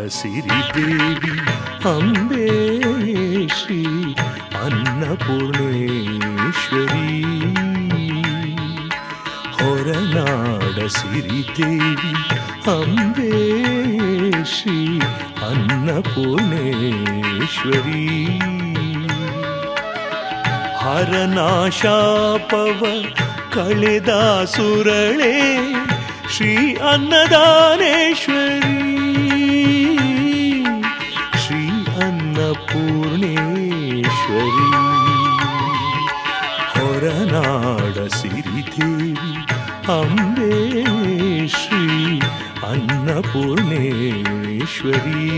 ಸಿರಿದೇವಿ ಅಂಬೆ ಶ್ರೀ ಅನ್ನಪೂರ್ಣೇಶ್ವರಿ ಹೊರನಾಡ ಸಿರಿದೇವಿ ಅಂಬೆ ಶ್ರೀ ಅನ್ನಪೂರ್ಣೇಶ್ವರಿ ಹರನಾಶಾಪವ ಕಳೆದ ಸುರಳೆ ಶ್ರೀ ಅನ್ನದಾನೇಶ್ವರಿ ಶ್ರೀ ಅನ್ನಪೂರ್ಣೇಶ್ವರಿ ಹೊರನಾಡ ಸಿರಿದೇವಿ ಅಂಬೆ ಶ್ರೀ ಅನ್ನಪೂರ್ಣೇಶ್ವರಿ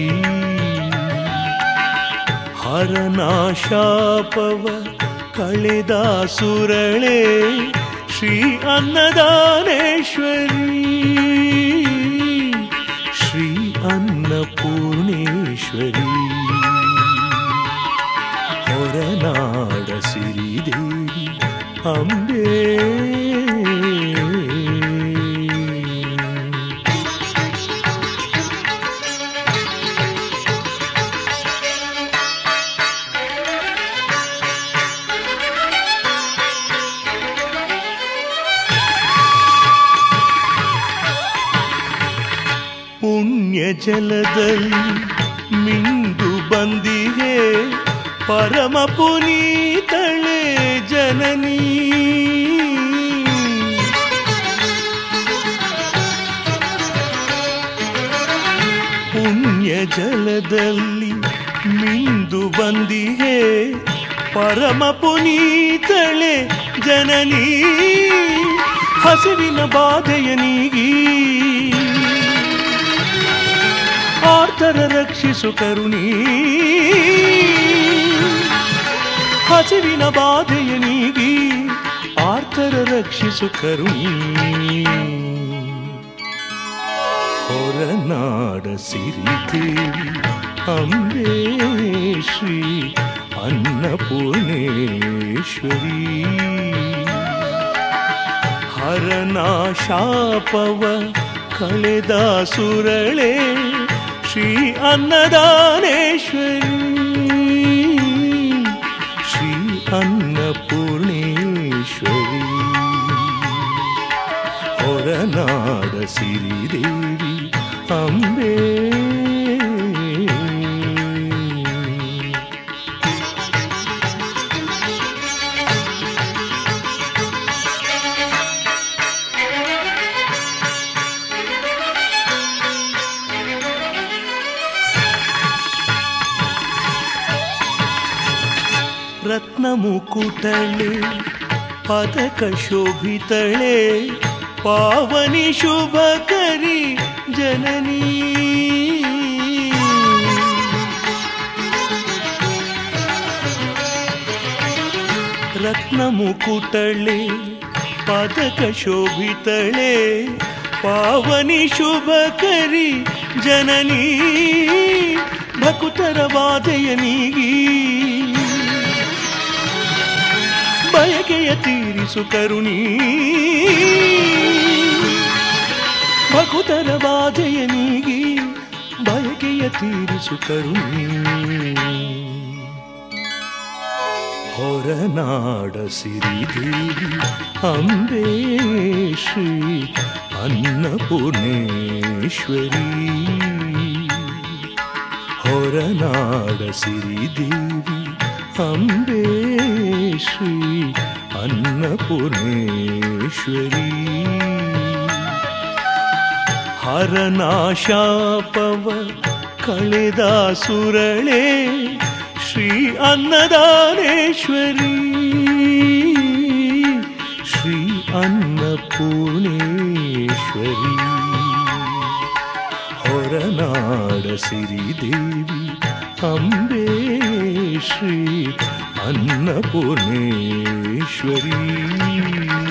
ಹರನಾಶಾಪವ ಕಳೆದ ಸುರಳೆ ಶ್ರೀ ಅನ್ನದಾನೇಶ್ವರಿ ಶ್ರೀ ಅನ್ನಪೂರ್ಣೇಶ್ವರಿ ಹೊರನಾಡ ಸಿರಿದೇವಿ ಅಂಬೆ ಪುಣ್ಯ ಜಲದಲ್ಲಿ ಮಿಂದು ಬಂದಿಗೆ ಪರಮ ಪುನೀತಳೆ ಜನನೀ ಪುಣ್ಯ ಜಲದಲ್ಲಿ ಮಿಂದು ಬಂದಿಗೆ ಪರಮ ಪುನೀತಳೆ ಜನನೀ ಹಸಿವಿನ ಬಾಧೆಯ ನೀಗಿ ಆರ್ತರ ರಕ್ಷಿಸು ಕರುಣಿ ಹಸಿವಿನ ಬಾಧೆಯ ನೀಗಿ ಆರ್ತರ ರಕ್ಷಿಸು ಕರುಣಿ ಹೊರನಾಡ ಸಿರಿದೇವಿ ಅಂಬೆ ಶ್ರೀ ಅನ್ನಪೂರ್ಣೇಶ್ವರಿ ಹರನಾಶಾಪವ ಕಳೆದ ಸುರಳೆ ಶ್ರೀ ಅನ್ನದಾನೇಶ್ವರಿ ಶ್ರೀ ಅನ್ನಪೂರ್ಣೇಶ್ವರಿ ಹೊರನಾಡ ಸಿರಿದೇವಿ ಅಂಬೆ ರತ್ನಮುಕುಟಳೆ ಪದಕ ಶೋಭಿತಳೆ ಪಾವನಿ ಶುಭಕರಿ ಜನನೀ ರತ್ನಮುಕುಟಳೆ ಪದಕ ಶೋಭಿತಳೆ ಪಾವನಿ ಶುಭಕರಿ ಜನನೀ ಭಕುತರ ಬಾಧೆಯ ನೀಗಿ ಬಯಕೆಯ ತೀರಿಸು ಕರುಣಿ ಭಕುತರ ಬಾಧೆಯ ನೀಗಿ ಬಯಕೆಯ ತೀರಿಸು ಕರುಣಿ ಹೊರನಾಡ ಸಿರಿದೇವಿ ಅಂಬೆ ಶ್ರೀ ಅನ್ನಪೂರ್ಣೇಶ್ವರಿ ಹೊರನಾಡ ಸಿರಿದೇವಿ ಅಂಬೆ ಶ್ರೀ ಅನ್ನಪೂರ್ಣೇಶ್ವರಿ ಹರನಾಶಾಪವ ಕಳೆದ ಸುರಳೆ ಶ್ರೀ ಅನ್ನದಾನೇಶ್ವರಿ ಶ್ರೀ ಅನ್ನಪೂರ್ಣೇಶ್ವರಿ ಹೊರನಾಡ ಸಿರಿದೇವಿ ಅಂಬೆ ಶ್ರೀ ಅನ್ನಪೂರ್ಣೇಶ್ವರಿ